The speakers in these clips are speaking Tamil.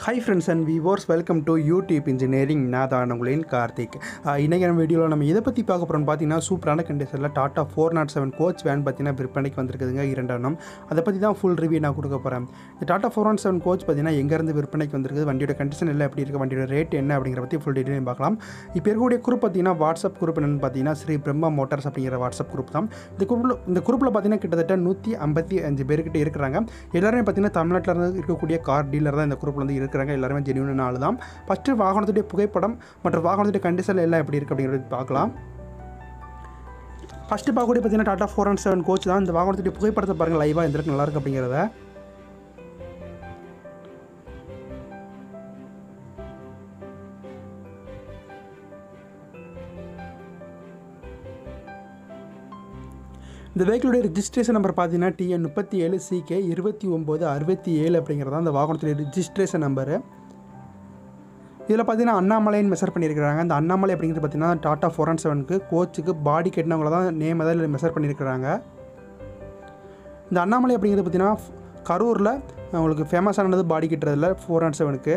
high friends and viewers welcome to YouTube engineering நான் தான் உங்களின் கார்த்திக் ஆஹ் இன்னைக்கு நம்ம வீடியோவில் நம்ம எதை பற்றி பார்க்க போகிறோம்னு பார்த்தீங்கன்னா சூப்பரான கண்டிஷனில் Tata four not seven coach van பார்த்தீங்கன்னா விற்பனைக்கு வந்திருக்குதுங்க இரண்டாம் அதை பற்றி தான் ஃபுல் ரிவ்யூ நான் கொடுக்க போகிறேன் இந்த Tata four not seven coach பார்த்தீங்கன்னா எங்கேருந்து விற்பனைக்கு வந்திருக்குது வண்டியோட கண்டிஷன் எல்லாம் எப்படி இருக்குது வண்டியோட ரேட் என்ன அப்படிங்கிற பற்றி ஃபுல் டீட்டெயிலும் பார்க்கலாம் இப்போ இருக்கக்கூடிய குரூப் பார்த்தீங்கன்னா வாட்ஸ்அப் குரூப் என்னென்னு பார்த்தீங்கன்னா ஸ்ரீ பிரம்மா மோட்டார்ஸ் அப்படிங்கிற வாட்ஸ்அப் குரூப் தான் இந்த குரூப்பில் இந்த குரூப்பில் பார்த்தீங்கன்னா கிட்டத்தட்ட நூற்றி ஐம்பத்தி அஞ்சு பேர்கிட்ட இருக்கிறாங்க எல்லாருமே பார்த்தீங்கன்னா தமிழ்நாட்டில் இருந்து இருக்கக்கூடிய கார் டீலர் தான் இந்த குரூப்பில் வந்து இருக்கிறாங்க எல்லாருமே ஜெனியூனான ஆள் தான் ஃபஸ்ட்டு வாகனத்துடைய புகைப்படம் மற்றும் வாகனத்துடைய கண்டிஷன் எல்லாம் எப்படி இருக்குது அப்படிங்கிறது பார்க்கலாம் ஃபஸ்ட்டு பார்க்கக்கூடிய பார்த்தீங்கன்னா Tata four and seven coach தான் இந்த வாகனத்துடைய புகைப்படத்தை பாருங்கள் லைவாக எந்த அளவுக்கு நல்லா இருக்கு அப்படிங்கிறத இந்த வெஹிக்கிளுடைய ரிஜிஸ்ட்ரேஷன் நம்பர் பார்த்தீங்கன்னா டிஎன் முப்பத்தி ஏழு சிகே இருபத்தி ஒம்பது அறுபத்தி ஏழு அப்படிங்கிறது அந்த வாகனத்துடைய ரிஜிஸ்ட்ரேஷன் நம்பரு இதில் பார்த்தீங்கன்னா அண்ணாமலைன்னு மெஷர் பண்ணியிருக்கிறாங்க அந்த அண்ணாமலை அப்படிங்கிறது பார்த்தீங்கன்னா டாட்டா ஃபோர் அண்ட் செவனுக்கு கோச்சுக்கு பாடி கட்டினவங்கள தான் நேம் தான் மெஷர் பண்ணியிருக்கிறாங்க இந்த அண்ணாமலை அப்படிங்கிறது பார்த்தீங்கன்னா கரூரில் உங்களுக்கு ஃபேமஸானது பாடி கட்டுறதுல ஃபோர் அண்ட் செவனுக்கு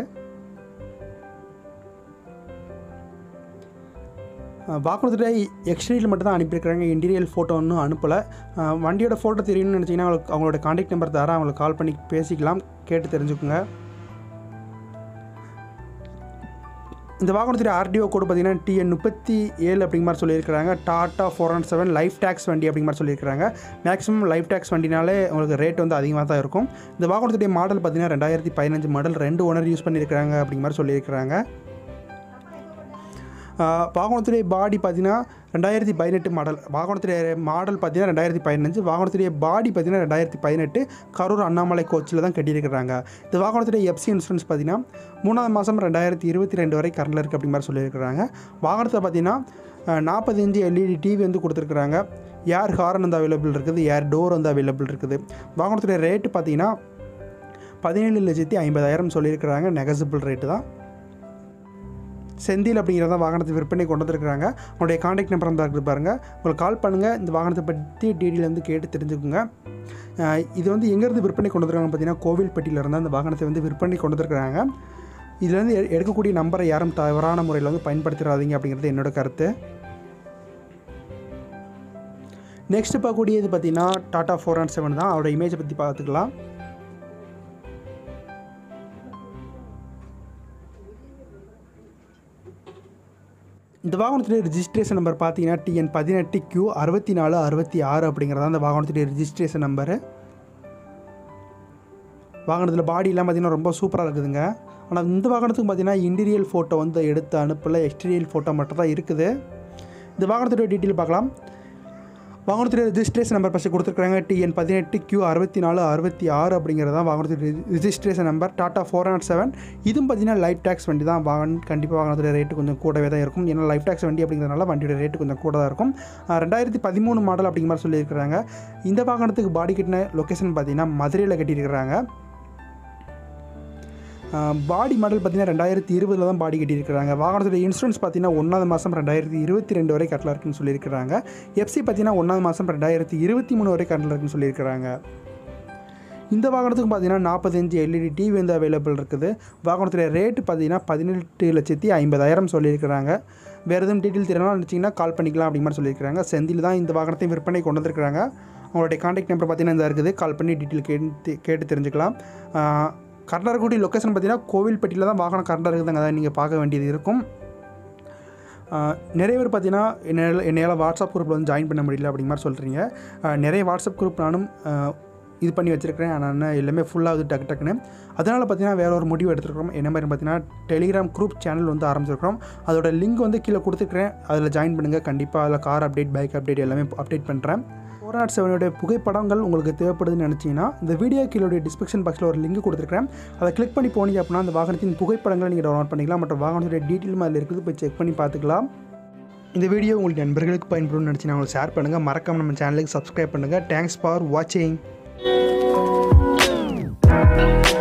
வாக்குறுதியில் எக்ஸ்டீரியல் மட்டும் தான் அனுப்பியிருக்கிறாங்க இன்டீரியல் ஃபோட்டோ ஒன்றும் அனுப்பலை அஹ் வண்டியோட ஃபோட்டோ தெரியணும்னு நினச்சிங்கன்னா அவங்களுக்கு அவங்களோட காண்டாக்ட் நம்பர் தரேன் அவங்களுக்கு கால் பண்ணி பேசிக்கலாம் கேட்டு தெரிஞ்சுக்குங்க இந்த வாகனத்துடைய ஆர்டிஓ கோடு பார்த்தீங்கன்னா டிஎன் முப்பத்தி ஏழு அப்படிங்கிற மாதிரி சொல்லியிருக்கிறாங்க Tata four one seven life tax வண்டி அப்படிங்கிற மாதிரி சொல்லியிருக்கிறாங்க மேக்ஸிமம் லைஃப் டேக்ஸ் வண்டினாலே உங்களுக்கு ரேட் வந்து அதிகமாக தான் இருக்கும் இந்த வாகனத்துடைய மாடல் பார்த்தீங்கன்னா ரெண்டாயிரத்தி பதினஞ்சு மாடல் ரெண்டு ஓனர் யூஸ் பண்ணியிருக்கிறாங்க அப்படிங்கிற மாதிரி சொல்லியிருக்கிறாங்க ஆஹ் வாகனத்துடைய பாடி பார்த்தீங்கன்னா ரெண்டாயிரத்தி பதினெட்டு மாடல் வாகனத்துடைய மாடல் பார்த்தீங்கன்னா ரெண்டாயிரத்தி பதினஞ்சு வாகனத்துடைய பாடி பார்த்தீங்கன்னா ரெண்டாயிரத்தி பதினெட்டு கரூர் அண்ணாமலை கோச்சில் தான் கட்டியிருக்கிறாங்க இந்த வாகனத்துடைய எஃப்சி இன்சூரன்ஸ் பார்த்தீங்கன்னா மூணாவது மாதம் ரெண்டாயிரத்தி இருபத்தி ரெண்டு வரை கரண்டில் இருக்குது அப்படிங்கிற மாதிரி சொல்லியிருக்கிறாங்க வாகனத்தை பார்த்தீங்கன்னா நாற்பது இன்ச்சு எல்இடி டிவி வந்து கொடுத்துருக்குறாங்க ஏர் ஹார்ன் வந்து அவைலபிள் இருக்குது ஏர் டோர் வந்து அவைலபிள் இருக்குது வாகனத்துடைய ரேட்டு பார்த்தீங்கன்னா பதினேழு லட்சத்தி ஐம்பதாயிரம் சொல்லியிருக்கிறாங்க நெகசிபிள் ரேட்டு தான் செந்தில் அப்படிங்கிறத வாகனத்தை விற்பனை கொண்டு வந்திருக்கிறாங்க உங்களுடைய காண்டாக்ட் நம்பர் வந்து இருக்குது பாருங்கள் உங்களுக்கு கால் பண்ணுங்கள் இந்த வாகனத்தை பற்றி டீட்டெயில் வந்து கேட்டு தெரிஞ்சுக்கோங்க அஹ் இது வந்து எங்கேருந்து விற்பனை கொண்டு வந்திருக்காங்க பார்த்தீங்கன்னா கோவில்பட்டியில் இருந்து அந்த வாகனத்தை வந்து விற்பனை கொண்டு வந்திருக்கிறாங்க இதுலேருந்து எ- எடுக்கக்கூடிய நம்பரை யாரும் தவறான முறையில் வந்து பயன்படுத்திடாதீங்க அப்படிங்கிறது என்னோட கருத்து நெக்ஸ்ட் பார்க்கக்கூடியது பார்த்தீங்கன்னா டாட்டா ஃபோர் அண்ட் செவன் தான் அவரோட இமேஜை பற்றி பார்த்துக்கலாம் இந்த வாகனத்துடைய ரிஜிஸ்ட்ரேஷன் நம்பர் பார்த்தீங்கன்னா டிஎன் பதினெட்டு கியூ அறுபத்தி நாலு அறுபத்தி ஆறு அப்படிங்கிறது அந்த வாகனத்துடைய ரிஜிஸ்ட்ரேஷன் நம்பரு வாகனத்தில் பாடியெல்லாம் பார்த்தீங்கன்னா ரொம்ப சூப்பராக இருக்குதுங்க ஆனால் இந்த வாகனத்துக்கு பார்த்தீங்கன்னா இன்டீரியல் ஃபோட்டோ வந்து எடுத்து அனுப்பல எக்ஸ்டீரியல் ஃபோட்டோ மட்டும் தான் இருக்குது இந்த வாகனத்துடைய டீட்டெயில் பார்க்கலாம் வாகனத்துடைய ரிஜிஸ்ட்ரேஷன் நம்பர் ஃபஸ்ட்டு கொடுத்துருக்காங்க டிஎன் பதினெட்டு கியூ அறுபத்தி நாலு அறுபத்தி ஆறு அப்படிங்கிறது தான் வாகனத்துடைய registration number Tata four not seven இதுவும் பார்த்தீங்கன்னா லைஃப் டேக்ஸ் வண்டி தான் வாகனம் கண்டிப்பாக வாகனத்துடைய ரேட்டு கொஞ்சம் கூடவே தான் இருக்கும் ஏன்னா லைஃப் டேக்ஸ் வண்டி அப்படிங்கிறதுனால வண்டியோட ரேட்டு கொஞ்சம் கூட தான் இருக்கும் ஆஹ் ரெண்டாயிரத்தி பதிமூணு மாடல் அப்படிங்கிற மாதிரி சொல்லியிருக்கிறாங்க இந்த வாகனத்துக்கு பாடி கட்டின லொக்கேஷன் பார்த்தீங்கன்னா மதுரையில் கட்டியிருக்கிறாங்க பாடி மாடல் பார்த்தீங்கன்னா ரெண்டாயிரத்தி இருபதில் தான் பாடி கட்டியிருக்கிறாங்க வாகனத்தோட இன்சூரன்ஸ் பார்த்தீங்கன்னா ஒன்றாவது மாதம் ரெண்டாயிரத்தி இருபத்தி ரெண்டு வரை கட்டில் இருக்குன்னு சொல்லியிருக்கிறாங்க எஃப்சி பார்த்தீங்கன்னா ஒன்றாவது மாதம் ரெண்டாயிரத்தி இருபத்தி மூணு வரை கட்டில் இருக்குன்னு சொல்லியிருக்கிறாங்க இந்த வாகனத்துக்கு பார்த்தீங்கன்னா நாற்பத்தஞ்சு எல்இடி டிவி வந்து அவைலபிள் இருக்குது வாகனத்துடைய ரேட்டு பார்த்தீங்கன்னா பதினெட்டு லட்சத்தி ஐம்பதாயிரம் சொல்லியிருக்கிறாங்க வேறு எதுவும் டீட்டெயில் தெரியணும் நினச்சிங்கன்னா கால் பண்ணிக்கலாம் அப்படிங்கிற மாதிரி சொல்லியிருக்கிறாங்க செந்தில் தான் இந்த வாகனத்தை விற்பனை கொண்டு வந்திருக்கிறாங்க அவங்களுடைய காண்டாக்ட் நம்பர் பார்த்தீங்கன்னா இந்த இருக்குது கால் பண்ணி டீட்டெயில் கேட்டு கேட்டு தெரிஞ்சுக்கலாம் கரெக்டாக இருக்கக்கூடிய லொக்கேஷன் பார்த்தீங்கன்னா கோவில்பட்டியில் தான் வாகனம் கரெக்டாக இருக்குதுங்க அதை நீங்கள் பார்க்க வேண்டியது இருக்கும் ஆஹ் நிறைய பேர் பார்த்தீங்கன்னா என்னால் என்னால் வாட்ஸ்அப் குரூப்பில் வந்து ஜாயின் பண்ண முடியல அப்படிங்கிற மாதிரி சொல்கிறீங்க ஆஹ் நிறைய வாட்ஸ்அப் குரூப் நானும் ஆஹ் இது பண்ணி வச்சுருக்கிறேன் ஆனால் எல்லாமே ஃபுல்லாகுது டக்கு டக்குன்னு அதனால் பார்த்தீங்கன்னா வேற ஒரு முடிவு எடுத்துருக்கோம் என்ன மாதிரி பார்த்தீங்கன்னா டெலிகிராம் குரூப் சேனல் வந்து ஆரம்பிச்சிருக்கிறோம் அதோட லிங்க் வந்து கீழே கொடுத்துருக்கிறேன் அதில் ஜாயின் பண்ணுங்கள் கண்டிப்பாக அதில் கார் அப்டேட் பைக் அப்டேட் எல்லாமே அப்டேட் பண்ணுறேன் ஃபோர் நாட் செவனுடைய புகைப்படங்கள் உங்களுக்கு தேவைப்படுதுன்னு நினச்சிங்கன்னா இந்த வீடியோ கீழே டிஸ்கிரிப்ஷன் பாக்ஸில் ஒரு லிங்க் கொடுத்துருக்கேன் அதை கிளிக் பண்ணி போனீங்க அப்படின்னா அந்த வாகனத்தின் புகைப்படங்களை நீங்கள் டவுன்லோட் பண்ணிக்கலாம் மற்றும் வாகனத்துடைய டீட்டெயிலும் அதில் இருக்குது போய் செக் பண்ணி பார்த்துக்கலாம் இந்த வீடியோ உங்களுக்கு நண்பர்களுக்கு பயன்படும் நினச்சினா உங்களுக்கு ஷேர் பண்ணுங்கள் மறக்காம நம்ம சேனலுக்கு சப்ஸ்கிரைப் பண்ணுங்கள் தேங்க்ஸ் ஃபார் வாட்சிங்